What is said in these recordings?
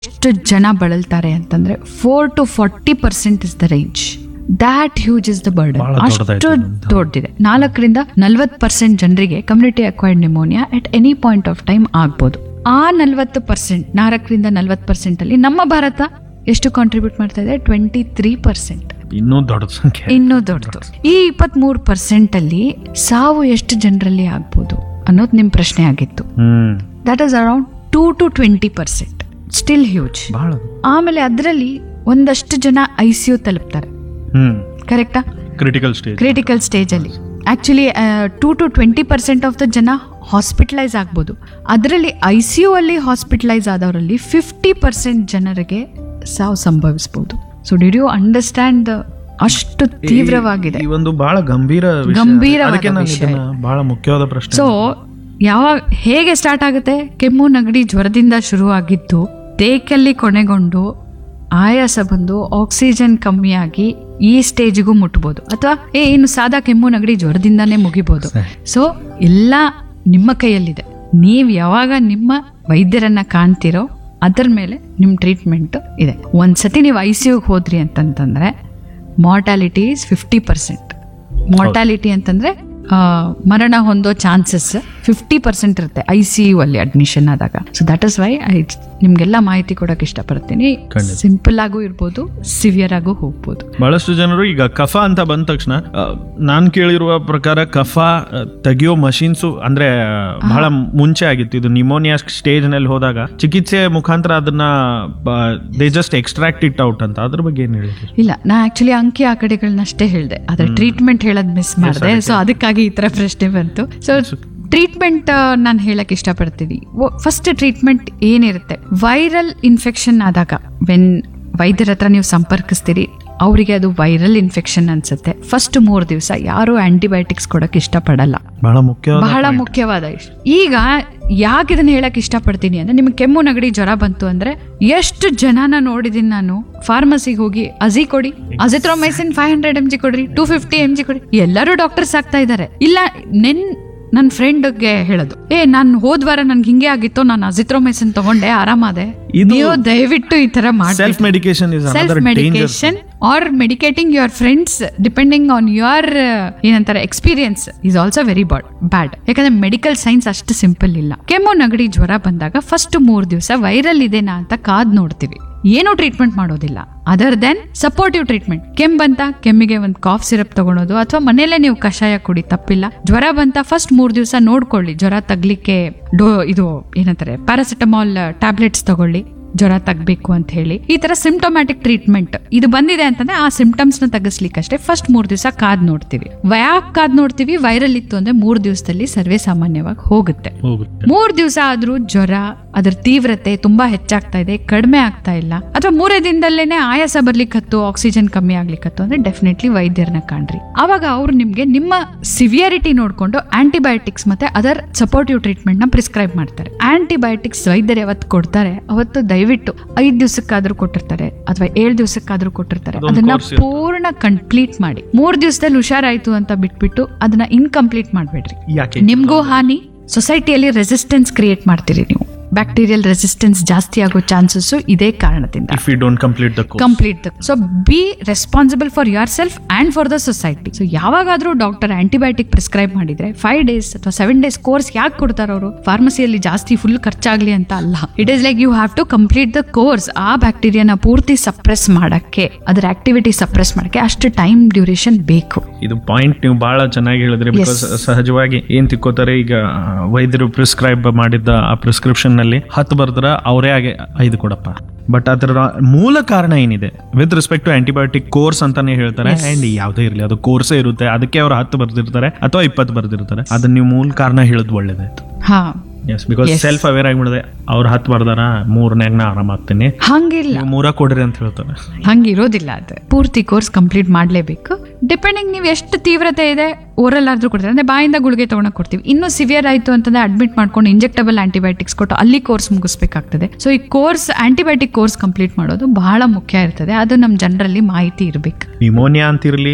ಎಷ್ಟು ಜನ ಬಳಲ್ತಾರೆ ಅಂತಂದ್ರೆ four to forty percent is the range that huge is the burden ಬಹಳ ಅಷ್ಟು ದೊಡ್ಡದಾಯ್ತು ದೊಡ್ಡದಿದೆ ನಾಲ್ಕರಿಂದ ನಲ್ವತ್ತು ಪರ್ಸೆಂಟ್ ಜನರಿಗೆ community acquired pneumonia at any point of time ಆಗ್ಬೋದು ಆ ನಲ್ವತ್ತು ಪರ್ಸೆಂಟ್ ನಾಲ್ಕರಿಂದ ನಲ್ವತ್ತು ಪರ್ಸೆಂಟ್ ಅಲ್ಲಿ ನಮ್ಮ ಭಾರತ ಎಷ್ಟು ಕಾಂಟ್ರಿಬ್ಯೂಟ್ ಮಾಡ್ತಾ ಇದೆ ಟ್ವೆಂಟಿ ತ್ರೀ ಪರ್ಸೆಂಟ್ ಇನ್ನೂ ದೊಡ್ಡ ಸಂಖ್ಯೆ ಇನ್ನೂ ದೊಡ್ಡದು ಈ ಇಪ್ಪತ್ಮೂರು ಪರ್ಸೆಂಟ್ ಅಲ್ಲಿ ಸಾವು ಎಷ್ಟು ಜನರಲ್ಲಿ ಆಗ್ಬೋದು ಅನ್ನೋದು ನಿಮ್ ಪ್ರಶ್ನೆ ಆಗಿತ್ತು hmm that is around two to twenty percent still huge ಬಹಳ ಆಮೇಲೆ ಅದರಲ್ಲಿ ಒಂದಷ್ಟು ಜನ ಐ ಸಿ ಯು ತಲುಪ್ತಾರೆ ಹ್ಮ್ ಕರೆಕ್ಟಾ ಕ್ರಿಟಿಕಲ್ ಸ್ಟೇಜ್ ಕ್ರಿಟಿಕಲ್ ಸ್ಟೇಜ್ ಅಲ್ಲಿ actually two to twenty percent of the ಜನ ಹಾಸ್ಪಿಟಲೈಸ್ ಆಗ್ಬೋದು ಅದರಲ್ಲಿ ಐ ಸಿ ಯು ಅಲ್ಲಿ ಹಾಸ್ಪಿಟಲೈಸ್ ಆದವರಲ್ಲಿ ಫಿಫ್ಟಿ ಪರ್ಸೆಂಟ್ ಜನರಿಗೆ ಸಾವು ಸಂಭವಿಸಬಹುದು ಸೊ ಡಿಡ್ ಯು ಅಂಡರ್ಸ್ಟ್ಯಾಂಡ್ ಅಷ್ಟು ತೀವ್ರವಾಗಿದೆ ಈ ಒಂದು ಬಹಳ ಗಂಭೀರ ವಿಷಯ. ಗಂಭೀರವಾದ ಅದಕ್ಕೆ ನಾನು ವಿಷಯ. ಇದನ್ನ ಬಹಳ ಮುಖ್ಯವಾದ ಪ್ರಶ್ನೆ ಸೊ ಯಾವಾಗ ಹೇಗೆ ಸ್ಟಾರ್ಟ್ ಆಗುತ್ತೆ ಕೆಮ್ಮು ನೆಗಡಿ ಜ್ವರದಿಂದ ಶುರುವಾಗಿದ್ದು ತೇಕಲ್ಲಿ ಕೊನೆಗೊಂಡು ಆಯಾಸ ಬಂದು ಆಕ್ಸಿಜನ್ ಕಮ್ಮಿಯಾಗಿ ಈ ಸ್ಟೇಜ್ಗೂ ಮುಟ್ಬೋದು ಅಥವಾ ಏ ಏನು ಸಾದಾ ಕೆಮ್ಮು ನೆಗಡಿ ಜ್ವರದಿಂದಾನೇ ಮುಗಿಬೋದು ಸೊ ಎಲ್ಲ ನಿಮ್ಮ ಕೈಯಲ್ಲಿದೆ ನೀವು ಯಾವಾಗ ನಿಮ್ಮ ವೈದ್ಯರನ್ನ ಕಾಣ್ತಿರೋ ಅದರ ಮೇಲೆ ನಿಮ್ಮ ಟ್ರೀಟ್ಮೆಂಟ್ ಇದೆ ಒಂದ್ಸತಿ ನೀವು ಐ ಸಿ ಯುಗೆ ಹೋದ್ರಿ ಅಂತಂತಂದ್ರೆ mortality is fifty percent mortality ಅಂತಂದ್ರೆ ಆ, ಮರಣ ಹೊಂದೋ ಚಾನ್ಸಸ್ ಫಿಫ್ಟಿ ಪರ್ಸೆಂಟ್ ಇರುತ್ತೆ ಐ ಸಿ ಯು ಅಲ್ಲಿ ಅಡ್ಮಿಷನ್ ಆದಾಗ so that is why I ನಿಮ್ಗೆಲ್ಲ ಮಾಹಿತಿ ಕೊಡಕ್ಕೆ ಇಷ್ಟಪಡ್ತೀನಿ ಖಂಡಿತ. ಸಿಂಪಲ್ ಆಗು ಇರ್ಬೋದು ಸಿವಿಯರ್ ಆಗು ಹೋಗ್ಬೋದು ಬಹಳಷ್ಟು ಜನರು ಈಗ ಕಫ ಅಂತ ಬಂದ ತಕ್ಷಣ ನಾನು ಕೇಳಿರುವ ಪ್ರಕಾರ ಕಫ ಆ, ತೆಗಿಯೋ ಮಷೀನ್ಸು ಅಂದ್ರೆ ಆ, ಬಹಳ ಮುಂಚೆ ಆಗಿತ್ತು ಇದು ನಿಮೋನಿಯಾ ಸ್ಟೇಜ್ ನಲ್ಲಿ ಹೋದಾಗ ಚಿಕಿತ್ಸೆ ಮುಖಾಂತರ ಅದನ್ನ they just extract it out ಅಂತ ಅದ್ರ ಬಗ್ಗೆ ಏನ್ ಹೇಳಿದ್ರಿ ಇಲ್ಲ ನಾ ಆಕ್ಚುಲಿ ಅಂಕಿ ಆ ಕಡೆಗಳನ್ನಷ್ಟೇ ಹೇಳಿದೆ ಅದ್ರ ಟ್ರೀಟ್ಮೆಂಟ್ ಹೇಳೋದ್ ಮಿಸ್ ಮಾಡಿದೆ ಸೊ ಅದಕ್ಕಾಗಿ ಈ ತರ ಪ್ರಶ್ನೆ ಬಂತು ಸೊ ಟ್ರೀಟ್ಮೆಂಟ್ ನಾನು ಹೇಳಕ್ ಇಷ್ಟಪಡ್ತೀನಿ ಫಸ್ಟ್ ಟ್ರೀಟ್ಮೆಂಟ್ ಏನಿರುತ್ತೆ ವೈರಲ್ ಇನ್ಫೆಕ್ಷನ್ ಆದಾಗ ವೆನ್ ವೈದ್ಯರ ಹತ್ರ ನೀವು ಸಂಪರ್ಕಿಸ್ತೀರಿ ಅವರಿಗೆ ಅದು ವೈರಲ್ ಇನ್ಫೆಕ್ಷನ್ ಅನ್ಸುತ್ತೆ ಫಸ್ಟ್ ಮೂರು ದಿವಸ ಯಾರು ಆಂಟಿಬಯೋಟಿಕ್ಸ್ ಕೊಡಕ್ ಇಷ್ಟಪಡಲ್ಲ ಬಹಳ ಮುಖ್ಯವಾದ ಬಹಳ ಮುಖ್ಯವಾದ ಇಷ್ಟ ಈಗ ಯಾಕೆ ಇದನ್ನ ಹೇಳಕ್ ಇಷ್ಟಪಡ್ತೀನಿ ಅಂದ್ರೆ ನಿಮ್ಗೆ ಕೆಮ್ಮು ನೆಗಡಿ ಜ್ವರ ಬಂತು ಅಂದ್ರೆ ಎಷ್ಟು ಜನನ ನೋಡಿದೀನಿ ನಾನು ಫಾರ್ಮಸಿಗೆ ಹೋಗಿ ಅಜಿ ಕೊಡಿ azithromycin five hundred M G ಕೊಡ್ರಿ ಟೂ ಫಿಫ್ಟಿ ಎಂ ಜಿ ಕೊಡಿ ಎಲ್ಲರೂ ಡಾಕ್ಟರ್ಸ್ ಆಗ್ತಾ ಇದ್ದಾರೆ ಇಲ್ಲ ನೆನ್ ನನ್ನ ಫ್ರೆಂಡ್ಗೆ ಹೇಳೋದು ಏ ನಾನು ಹೋದ್ವಾರ ನನ್ಗೆ ಹಿಂಗೆ ಆಗಿತ್ತು ನಾನು ಅಜಿತ್ರೋಮೈಸಿನ್ ತಗೊಂಡೆ ಆರಾಮಾದೆ ಇದು- ನೀವು ದಯವಿಟ್ಟು ಈ ತರ ಮಾಡಿ self medication is self another danger medication are medicating your friends depending on your ಏನಂತಾರೆ experience is also very bad bad ಯಾಕಂದ್ರೆ ಮೆಡಿಕಲ್ ಸೈನ್ಸ್ ಅಷ್ಟು ಸಿಂಪಲ್ ಇಲ್ಲ ಕೆಮ್ಮು ನೆಗಡಿ ಜ್ವರ ಬಂದಾಗ ಫಸ್ಟ್ ಮೂರ್ ದಿವಸ ವೈರಲ್ ಇದೆನಾ ಅಂತ ಕಾದ್ ನೋಡ್ತೀವಿ ಏನು ಟ್ರೀಟ್ಮೆಂಟ್ ಮಾಡೋದಿಲ್ಲ ಅದರ್ ದೆನ್ ಸಪೋರ್ಟಿವ್ ಟ್ರೀಟ್ಮೆಂಟ್ ಕೆಮ್ಮು ಬಂತ ಕೆಮ್ಮಿಗೆ ಒಂದು ಕಾಫ್ ಸಿರಪ್ ತಗೊಳೋದು ಅಥವಾ ಮನೇಲೆ ನೀವು ಕಷಾಯ ಕುಡಿ ತಪ್ಪಿಲ್ಲ ಜ್ವರ ಬಂತ ಫಸ್ಟ್ ಮೂರ್ ದಿವಸ ನೋಡ್ಕೊಳ್ಳಿ ಜ್ವರ ತಗ್ಲಿಕ್ಕೆ ಡೋ ಇದು ಏನಂತಾರೆ ಪ್ಯಾರಾಸಿಟಮಾಲ್ ಟ್ಯಾಬ್ಲೆಟ್ಸ್ ತಗೊಳ್ಳಿ ಜ್ವರ ತಗ್ಬೇಕು ಅಂತ ಹೇಳಿ ಈ ತರ ಸಿಂಪ್ಟೊಮ್ಯಾಟಿಕ್ ಟ್ರೀಟ್ಮೆಂಟ್ ಇದು ಬಂದಿದೆ ಅಂತಂದ್ರೆ ಆ ಸಿಂಪ್ಟಮ್ಸ್ ನ ತಗ್ಸ್ಲಿಕ್ಕಷ್ಟೇ ಫಸ್ಟ್ ಮೂರ್ ದಿವಸ ಕಾದ್ ನೋಡ್ತೀವಿ ಯಾಕೆ ಕಾದ್ ನೋಡ್ತೀವಿ ವೈರಲ್ ಇತ್ತು ಅಂದ್ರೆ ಮೂರ್ ದಿವಸದಲ್ಲಿ ಸರ್ವೇ ಸಾಮಾನ್ಯವಾಗಿ ಹೋಗುತ್ತೆ ಹೋಗುತ್ತೆ ಮೂರ್ ದಿವಸ ಆದ್ರೂ ಜ್ವರ ಅದ್ರ ತೀವ್ರತೆ ತುಂಬಾ ಹೆಚ್ಚಾಗ್ತಾ ಇದೆ ಕಡಿಮೆ ಆಗ್ತಾ ಇಲ್ಲ ಅಥವಾ ಮೂರೇ ದಿನದಲ್ಲೇನೆ ಆಯಾಸ ಬರ್ಲಿಕ್ಕತ್ತು ಆಕ್ಸಿಜನ್ ಕಮ್ಮಿ ಆಗ್ಲಿಕ್ಕತ್ತು ಅಂದ್ರೆ ಡೆಫಿನೆಟ್ಲಿ ವೈದ್ಯರನ್ನ ಕಾಣ್ರಿ ಅವಾಗ ಅವ್ರು ನಿಮ್ಗೆ ನಿಮ್ಮ ಸಿವಿಯಾರಿಟಿ ನೋಡ್ಕೊಂಡು ಆಂಟಿಬಯೋಟಿಕ್ಸ್ ಮತ್ತೆ ಅದರ್ ಸಪೋರ್ಟಿವ್ ಟ್ರೀಟ್ಮೆಂಟ್ ನ ಪ್ರಿಸ್ಕ್ರೈಬ್ ಮಾಡ್ತಾರೆ ಆಂಟಿಬಯೋಟಿಕ್ಸ್ ವೈದ್ಯರು ಯಾವತ್ತು ಕೊಡ್ತಾರೆ ಅವತ್ತು ದಯವಿಟ್ಟು ಐದ್ ದಿವಸಕ್ಕಾದ್ರೂ ಕೊಟ್ಟಿರ್ತಾರೆ ಅಥವಾ ಏಳ್ ದಿವಸಕ್ಕಾದ್ರೂ ಕೊಟ್ಟಿರ್ತಾರೆ ಅದೊಂದು ಅದನ್ನ course ಇರುತ್ತೆ. ಪೂರ್ಣ ಕಂಪ್ಲೀಟ್ ಮಾಡಿ ಮೂರ್ ದಿವಸದಲ್ಲಿ ಹುಷಾರಾಯ್ತು ಅಂತ ಬಿಟ್ಬಿಟ್ಟು ಅದನ್ನ ಇನ್ಕಂಪ್ಲೀಟ್ ಮಾಡ್ಬೇಡ್ರಿ ಯಾಕೆ ನಿಮ್ಗೂ ಹಾನಿ ಸೊಸೈಟಿಯಲ್ಲಿ ರೆಸಿಸ್ಟೆನ್ಸ್ ಕ್ರಿಯೇಟ್ ಮಾಡ್ತೀರಿ ನೀವು ಬ್ಯಾಕ್ಟೀರಿಯಲ್ ರೆಸಿಸ್ಟೆನ್ಸ್ ಜಾಸ್ತಿ ಆಗೋ ಚಾನ್ಸಸ್ ಇದೇ ಕಾರಣದಿಂದ if you don't complete the course complete so be responsible for yourself and for the society so ಯಾವಾಗಾದ್ರೂ ಡಾಕ್ಟರ್ ಆಂಟಿಬಯೋಟಿಕ್ ಪ್ರಿಸ್ಕ್ರೈಬ್ ಮಾಡಿದ್ರೆ ಫೈವ್ ಡೇಸ್ ಅಥವಾ ಸೆವೆನ್ ಡೇಸ್ ಕೋರ್ಸ್ ಯಾಕೆ ಕೊಡ್ತಾರೆ ಅವರು ಫಾರ್ಮಸಿಯಲ್ಲಿ ಜಾಸ್ತಿ ಫುಲ್ ಖರ್ಚಾಗ್ಲಿ ಅಂತ ಅಲ್ಲ it is like you have to complete the course ಆ ಬ್ಯಾಕ್ಟೀರಿಯಾನ ಪೂರ್ತಿ ಸಪ್ರೆಸ್ ಮಾಡಕ್ಕೆ ಅದರ ಆಕ್ಟಿವಿಟಿ ಸಪ್ರೆಸ್ ಮಾಡಕ್ಕೆ ಅಷ್ಟು ಟೈಮ್ ಡ್ಯೂರೇಷನ್ ಬೇಕು ಇದು ಪಾಯಿಂಟ್ ನೀವು ಬಹಳ ಚೆನ್ನಾಗಿ ಹೇಳಿದ್ರಿ ಬಿಕಾಸ್ ಸಹಜವಾಗಿ ಏನ್ ತಿಕ್ಕೋತಾರೆ ಈಗ ಆ, ವೈದ್ಯರು ಪ್ರಿಸ್ಕ್ರೈಬ್ ಮಾಡಿದ್ದ ಆ ಪ್ರಿಸ್ಕ್ರಿಪ್ಷನ್ ನಲ್ಲಿ ಹತ್ತು ಬರ್ದ್ರ ಅವರೇ ಆಗಿ ಐದು ಕೊಡಪ್ಪ ಬಟ್ ಅದರ ಮೂಲ ಕಾರಣ ಏನಿದೆ with respect to antibiotic course ಅಂತಾನೆ ಹೇಳ್ತಾರೆ ಅಂಡ್ ಯಾವುದೇ ಇರಲಿ ಅದು ಕೋರ್ಸೇ ಇರುತ್ತೆ ಅದಕ್ಕೆ ಅವ್ರು ಹತ್ತು ಬರ್ದಿರ್ತಾರೆ ಅಥವಾ ಇಪ್ಪತ್ತು ಬರ್ದಿರ್ತಾರೆ ಅದನ್ನ ನೀವು ಮೂಲ ಕಾರಣ ಹೇಳೋದು ಒಳ್ಳೇದಾಯ್ತು ಹಾ yes because Yes. Self aware ಆಗಿಬಿಡದೆ ಅವ್ರು ಹತ್ತು ಬರ್ದಾರ ಮೂರನ್ಯಾಗ ನಾ ಆರಾಮಾಗ್ತೀನಿ ಹಂಗಿಲ್ಲ ನೀವು ಮೂರ ಕೊಡ್ರಿ ಅಂತ ಹೇಳ್ತಾರೆ ಹಂಗಿರೋದಿಲ್ಲ ಅದು ಪೂರ್ತಿ ಕೋರ್ಸ್ ಕಂಪ್ಲೀಟ್ ಮಾಡಲೇಬೇಕು ಡಿಪೆಂಡಿಂಗ್ ನೀವು ಎಷ್ಟು ತೀವ್ರತೆ ಇದೆ ಓರಲ್ ಆದ್ರೂ ಕೊಡ್ತಾರೆ ಅಂದ್ರೆ ಬಾಯಿಂದ ಗುಳಿಗೆ ತಗೊಳಕ್ ಕೊಡ್ತೀವಿ ಇನ್ನೂ ಸಿವಿಯರ್ ಆಯ್ತು ಅಂತಂದ್ರೆ ಅಡ್ಮಿಟ್ ಮಾಡ್ಕೊಂಡು ಇಂಜೆಕ್ಟಬಲ್ ಆಂಟಿಬಯೋಟಿಕ್ಸ್ ಕೊಟ್ಟು ಅಲ್ಲಿ ಕೋರ್ಸ್ ಮುಗಿಸ್ಬೇಕಾಗ್ತದೆ ಸೊ ಈ ಕೋರ್ಸ್ ಆಂಟಿಬಯೋಟಿಕ್ ಕೋರ್ಸ್ ಕಂಪ್ಲೀಟ್ ಮಾಡೋದು ಬಹಳ ಮುಖ್ಯ ಇರ್ತದೆ ಅದು ನಮ್ಮ ಜನರಲ್ಲಿ ಮಾಹಿತಿ ಇರಬೇಕು ನಿಮೋನಿಯಾ ಅಂತಿರ್ಲಿ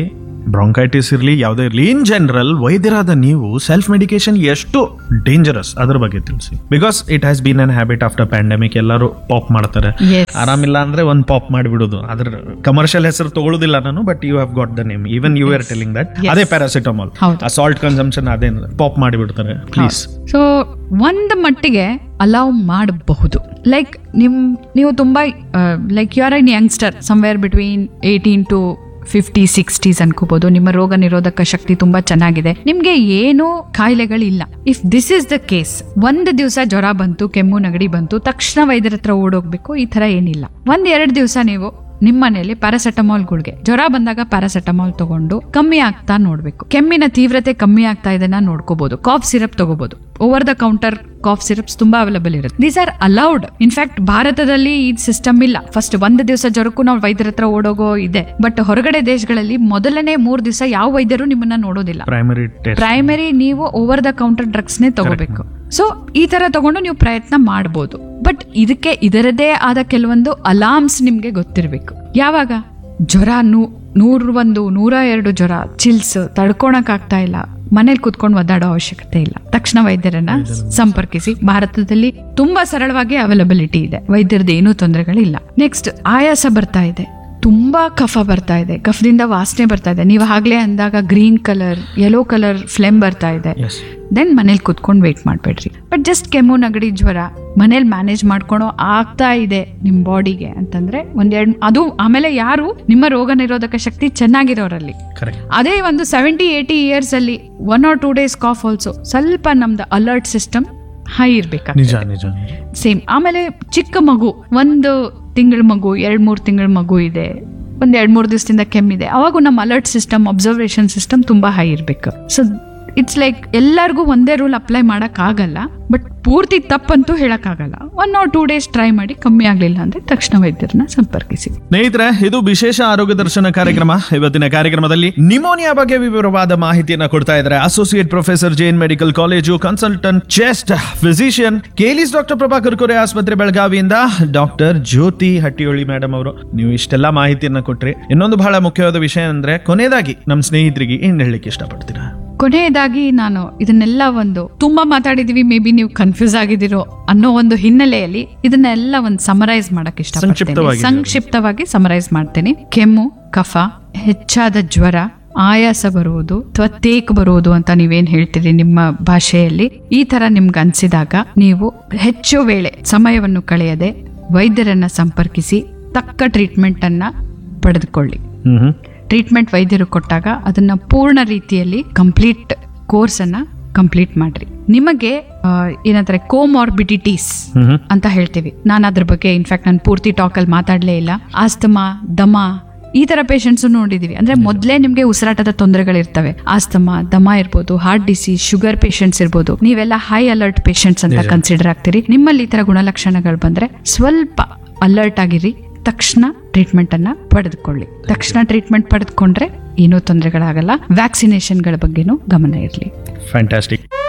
ಬ್ರಾಂಕೈಟಿಸ್ ಇರಲಿ ಯಾವುದೇ ಇರಲಿ ಇನ್ ಜನರಲ್ ವೈದ್ಯರಾದ ನೀವು ಸೆಲ್ಫ್ ಮೆಡಿಕೇಶನ್ ಎಷ್ಟು ಡೇಂಜರಸ್ ಅದ್ರ ಬಗ್ಗೆ ತಿಳಿಸಿ because it has been an habit after pandemic ಎಲ್ಲರೂ ಪಾಪ್ ಮಾಡ್ತಾರೆ Yes. ಆರಾಮಿಲ್ಲ ಅಂದ್ರೆ ಒಂದ್ ಪಾಪ್ ಮಾಡಿಬಿಡೋದು ಅದ್ರ ಕಮರ್ಷಿಯಲ್ ಹೆಸರು ತಗೊಳ್ಳೋದಿಲ್ಲ ನಾನು but you have got the name even you are telling that ಅದೇ ಪ್ಯಾರಾಸಿಟಮಾಲ್ ಹೌದು. ಆ ಸಾಲ್ಟ್ ಕನ್ಸಂಪ್ಷನ್ ಅದೇ ಪಾಪ್ ಮಾಡಿಬಿಡ್ತಾರೆ ಪ್ಲೀಸ್ ಸೊ ಒಂದು ಮಟ್ಟಿಗೆ ಅಲೌ ಮಾಡಬಹುದು ಲೈಕ್ ನಿಮ್ ನೀವು ತುಂಬಾ like you are an youngster somewhere between eighteen to fifty sixties ಅನ್ಕೋಬಹುದು ನಿಮ್ಮ ರೋಗ ನಿರೋಧಕ ಶಕ್ತಿ ತುಂಬಾ ಚೆನ್ನಾಗಿದೆ ನಿಮ್ಗೆ ಏನೂ ಕಾಯಿಲೆಗಳಿಲ್ಲ if this is the case ಒಂದು ದಿವಸ ಜ್ವರ ಬಂತು ಕೆಮ್ಮು ನೆಗಡಿ ಬಂತು ತಕ್ಷಣ ವೈದ್ಯರ ಹತ್ರ ಓಡೋಗ್ಬೇಕು ಈ ತರ ಏನಿಲ್ಲ ಒಂದ್ ಎರಡು ದಿವಸ ನೀವು ನಿಮ್ಮ ಮನೆಯಲ್ಲಿ ಪ್ಯಾರಾಸೆಟಮಾಲ್ ಗುಳಿಗೆ ಜ್ವರ ಬಂದಾಗ ಪ್ಯಾರಾಸೆಟಮಾಲ್ ತಗೊಂಡು ಕಮ್ಮಿ ಆಗ್ತಾ ನೋಡ್ಬೇಕು ಕೆಮ್ಮಿನ ತೀವ್ರತೆ ಕಮ್ಮಿ ಆಗ್ತಾ ಇದನ್ನ ನೋಡ್ಕೋಬಹುದು ಕಾಫ್ ಸಿರಪ್ ತಗೋಬಹುದು over the counter cough syrups ತುಂಬಾ ಅವೈಲಬಲ್ ಇರುತ್ತೆ ದೀಸ್ ಆರ್ ಅಲೌಡ್ ಇನ್ಫ್ಯಾಕ್ಟ್ ಭಾರತದಲ್ಲಿ ಈ ಸಿಸ್ಟಮ್ ಇಲ್ಲ ಫಸ್ಟ್ ಒಂದು ದಿವಸ ಜ್ವರಕ್ಕೂ ನಾವು ವೈದ್ಯರ ಹತ್ರ ಓಡೋಗೋ ಇದೆ ಬಟ್ ಹೊರಗಡೆ ದೇಶಗಳಲ್ಲಿ ಮೊದಲನೇ ಮೂರ್ ದಿವಸ ಯಾವ ವೈದ್ಯರು ನಿಮ್ಮನ್ನ ನೋಡೋದಿಲ್ಲ ಪ್ರೈಮರಿ ಟೆಸ್ಟ್ ಪ್ರೈಮರಿ ನೀವು ಓವರ್ ದ ಕೌಂಟರ್ ಡ್ರಗ್ಸ್ನೇ ತಗೋಬೇಕು ಸೊ ಈ ತರ ತಗೊಂಡು ನೀವು ಪ್ರಯತ್ನ ಮಾಡ್ಬೋದು ಬಟ್ ಇದಕ್ಕೆ ಇದರದೇ ಆದ ಕೆಲವೊಂದು ಅಲಾರ್ಮ್ಸ್ ನಿಮ್ಗೆ ಗೊತ್ತಿರಬೇಕು ಯಾವಾಗ ಜ್ವರ ನೂ ನೂರ ಒಂದು ನೂರ ಎರಡು ಜ್ವರ ಚಿಲ್ಸ್ ತಡ್ಕೊಳಕ್ ಆಗ್ತಾ ಇಲ್ಲ ಮನೇಲಿ ಕುತ್ಕೊಂಡು ಒದ್ದಾಡೋ ಅವಶ್ಯಕತೆ ಇಲ್ಲ ತಕ್ಷಣ ವೈದ್ಯರನ್ನ ಸಂಪರ್ಕಿಸಿ ಭಾರತದಲ್ಲಿ ತುಂಬಾ ಸರಳವಾಗಿ ಅವೈಲಬಿಲಿಟಿ ಇದೆ ವೈದ್ಯರದ್ದು ಏನೂ ತೊಂದರೆಗಳಿಲ್ಲ ನೆಕ್ಸ್ಟ್ ಆಯಾಸ ಬರ್ತಾ ಇದೆ ತುಂಬಾ ಕಫ ಬರ್ತಾ ಇದೆ ಕಫದಿಂದ ವಾಸನೆ ಬರ್ತಾ ಇದೆ ನೀವು ಆಗ್ಲೇ ಅಂದಾಗ green colour yellow colour flame ಬರ್ತಾ ಇದೆ ಎಸ್ ದೆನ್ ಮನೇಲಿ ಕುತ್ಕೊಂಡು ವೇಟ್ ಮಾಡಬೇಡ್ರಿ ಬಟ್ ಜಸ್ಟ್ ಕೆಮ್ಮು ನೆಗಡಿ ಜ್ವರ ಮನೇಲಿ ಮ್ಯಾನೇಜ್ ಮಾಡ್ಕೊಳೋ ಆಗ್ತಾ ಇದೆ ನಿಮ್ಮ ಬಾಡಿಗೆ ಅಂತಂದ್ರೆ ಒಂದೆರಡು ಅದು ಆಮೇಲೆ ಯಾರು ನಿಮ್ಮ ರೋಗ ನಿರೋಧಕ ಶಕ್ತಿ ಚೆನ್ನಾಗಿರೋರಲ್ಲಿ ಕರೆಕ್ಟ್ ಅದೇ ಒಂದು ಸೆವೆಂಟಿ ಏಯ್ಟಿ ಇಯರ್ಸ್ ಅಲ್ಲಿ one or two days cough also ಸ್ವಲ್ಪ ನಮ್ದು ಅಲರ್ಟ್ ಸಿಸ್ಟಮ್ ಹೈ ಇರ್ಬೇಕಾಗ್ತದೆ ನಿಜ ನಿಜ ನಿಜ ಸೇಮ್ ಆಮೇಲೆ ಚಿಕ್ಕ ಮಗು ಒಂದು ತಿಂಗಳ ಮಗು ಎರಡ್ ಮೂರು ತಿಂಗಳ ಮಗು ಇದೆ ಒಂದ್ ಎರಡ್ ಮೂರು ದಿವಸದಿಂದ ಕೆಮ್ಮಿದೆ ಅವಾಗೂ ನಮ್ಮ ಅಲರ್ಟ್ ಸಿಸ್ಟಮ್ ಅಬ್ಸರ್ವೇಷನ್ ಸಿಸ್ಟಮ್ ತುಂಬಾ ಹೈ ಇರಬೇಕು ಸೊ ಇಟ್ಸ್ ಲೈಕ್ ಎಲ್ಲರಿಗೂ ಒಂದೇ ರೂಲ್ ಅಪ್ಲೈ ಮಾಡಕ್ ಆಗಲ್ಲ ಬಟ್ ಪೂರ್ತಿ ತಪ್ಪಂತೂ ಹೇಳಕ್ಕಾಗಲ್ಲ one or two days try ಮಾಡಿ ಕಮ್ಮಿ ಆಗ್ಲಿಲ್ಲ ಅಂದ್ರೆ ತಕ್ಷಣ ವೈದ್ಯರನ್ನ ಸಂಪರ್ಕಿಸಿ ಸ್ನೇಹಿತರೆ ಇದು ವಿಶೇಷ ಆರೋಗ್ಯ ದರ್ಶನ ಕಾರ್ಯಕ್ರಮ ಇವತ್ತಿನ ಕಾರ್ಯಕ್ರಮದಲ್ಲಿ ನಿಮೋನಿಯಾ ಬಗ್ಗೆ ವಿವರವಾದ ಮಾಹಿತಿಯನ್ನ ಕೊಡ್ತಾ ಇದ್ದಾರೆ associate professor Jain medical college consultant chest physician ಕೇಲಿಸ್ ಡಾಕ್ಟರ್ ಪ್ರಭಾಕರ್ ಕೊರೆ ಆಸ್ಪತ್ರೆ ಬೆಳಗಾವಿಯಿಂದ ಡಾಕ್ಟರ್ ಜ್ಯೋತಿ ಹಟ್ಟಿಯೊಳಿ ಮೇಡಮ್ ಅವರು ನೀವು ಇಷ್ಟೆಲ್ಲ ಮಾಹಿತಿಯನ್ನ ಕೊಟ್ರಿ ಇನ್ನೊಂದು ಬಹಳ ಮುಖ್ಯವಾದ ವಿಷಯ ಅಂದ್ರೆ ಕೊನೆಯದಾಗಿ ನಮ್ಮ ಸ್ನೇಹಿತರಿಗೆ ಏನ್ ಹೇಳಲಿಕ್ಕೆ ಇಷ್ಟಪಡ್ತೀರಾ ಕೊನೆಯದಾಗಿ ನಾನು ಇದನ್ನೆಲ್ಲ ಒಂದು ತುಂಬಾ ಮಾತಾಡಿದೀವಿ ಮೇ ಬಿ ನೀವು ಕನ್ಫ್ಯೂಸ್ ಆಗಿದಿರೋ ಅನ್ನೋ ಒಂದು ಹಿನ್ನೆಲೆಯಲ್ಲಿ ಇದನ್ನೆಲ್ಲ ಒಂದು ಸಮರೈಸ್ ಮಾಡಕ್ ಇಷ್ಟಪಡ್ತೀನಿ ಸಂಕ್ಷಿಪ್ತವಾಗಿ ಸಂಕ್ಷಿಪ್ತವಾಗಿ ಸಮರೈಸ್ ಮಾಡ್ತೀನಿ ಕೆಮ್ಮು ಕಫ ಹೆಚ್ಚಾದ ಜ್ವರ ಆಯಾಸ ಬರುವುದು ಅಥವಾ ತೇಕ್ ಬರುವುದು ಅಂತ ನೀವೇನ್ ಹೇಳ್ತೀರಿ ನಿಮ್ಮ ಭಾಷೆಯಲ್ಲಿ ಈ ತರ ನಿಮ್ಗೆ ಅನ್ಸಿದಾಗ ನೀವು ಹೆಚ್ಚು ವೇಳೆ ಸಮಯವನ್ನು ಕಳೆಯದೆ ವೈದ್ಯರನ್ನ ಸಂಪರ್ಕಿಸಿ ತಕ್ಕ ಟ್ರೀಟ್ಮೆಂಟ್ ಅನ್ನ ಪಡೆದುಕೊಳ್ಳಿ ಹ್ಮ್ ಹ್ಮ್ ಟ್ರೀಟ್ಮೆಂಟ್ ವೈದ್ಯರು ಕೊಟ್ಟಾಗ ಅದನ್ನ ಪೂರ್ಣ ರೀತಿಯಲ್ಲಿ ಕಂಪ್ಲೀಟ್ ಕೋರ್ಸ್ ಅನ್ನ ಕಂಪ್ಲೀಟ್ ಮಾಡ್ರಿ ನಿಮಗೆ ಆ, ಏನಂತಾರೆ ಕೋಮಾರ್ಬಿಡಿಟೀಸ್ ಹ್ಮ್ ಹ್ಮ್ ಅಂತ ಹೇಳ್ತೀವಿ ನಾನು ಅದ್ರ ಬಗ್ಗೆ ಇನ್ಫ್ಯಾಕ್ಟ್ ನಾನು ಪೂರ್ತಿ ಟಾಕಲ್ಲಿ ಮಾತಾಡಲೇ ಇಲ್ಲ ಆಸ್ತಮಾ ದಮ ಈ ತರ ಪೇಷಂಟ್ಸ್ ನೋಡಿದೀವಿ ಅಂದ್ರೆ ಮೊದಲೇ ನಿಮ್ಗೆ ಉಸಿರಾಟದ ತೊಂದರೆಗಳಿರ್ತವೆ ಆಸ್ತಮಾ ದಮ ಇರ್ಬೋದು ಹಾರ್ಟ್ ಡಿಸೀಸ್ ಶುಗರ್ ಪೇಷಂಟ್ಸ್ ಇರ್ಬೋದು ನೀವೆಲ್ಲ ಹೈ ಅಲರ್ಟ್ ಪೇಷಂಟ್ಸ್ ಅಂತ ಕನ್ಸಿಡರ್ ಆಗ್ತೀರಿ ನಿಮ್ಮಲ್ಲಿ ಈ ತರ ಗುಣಲಕ್ಷಣಗಳು ಬಂದ್ರೆ ಸ್ವಲ್ಪ ಅಲರ್ಟ್ ಆಗಿರಿ ತಕ್ಷಣ ಟ್ರೀಟ್ಮೆಂಟ್ ಅನ್ನ ಪಡೆದುಕೊಳ್ಳಿ ತಕ್ಷಣ ಟ್ರೀಟ್ಮೆಂಟ್ ಪಡೆದುಕೊಂಡ್ರೆ ಏನೂ ತೊಂದರೆಗಳಾಗಲ್ಲ ವ್ಯಾಕ್ಸಿನೇಷನ್ಗಳ ಬಗ್ಗೆನೂ ಗಮನ ಇರಲಿ ಫ್ಯಾಂಟಾಸ್ಟಿಕ್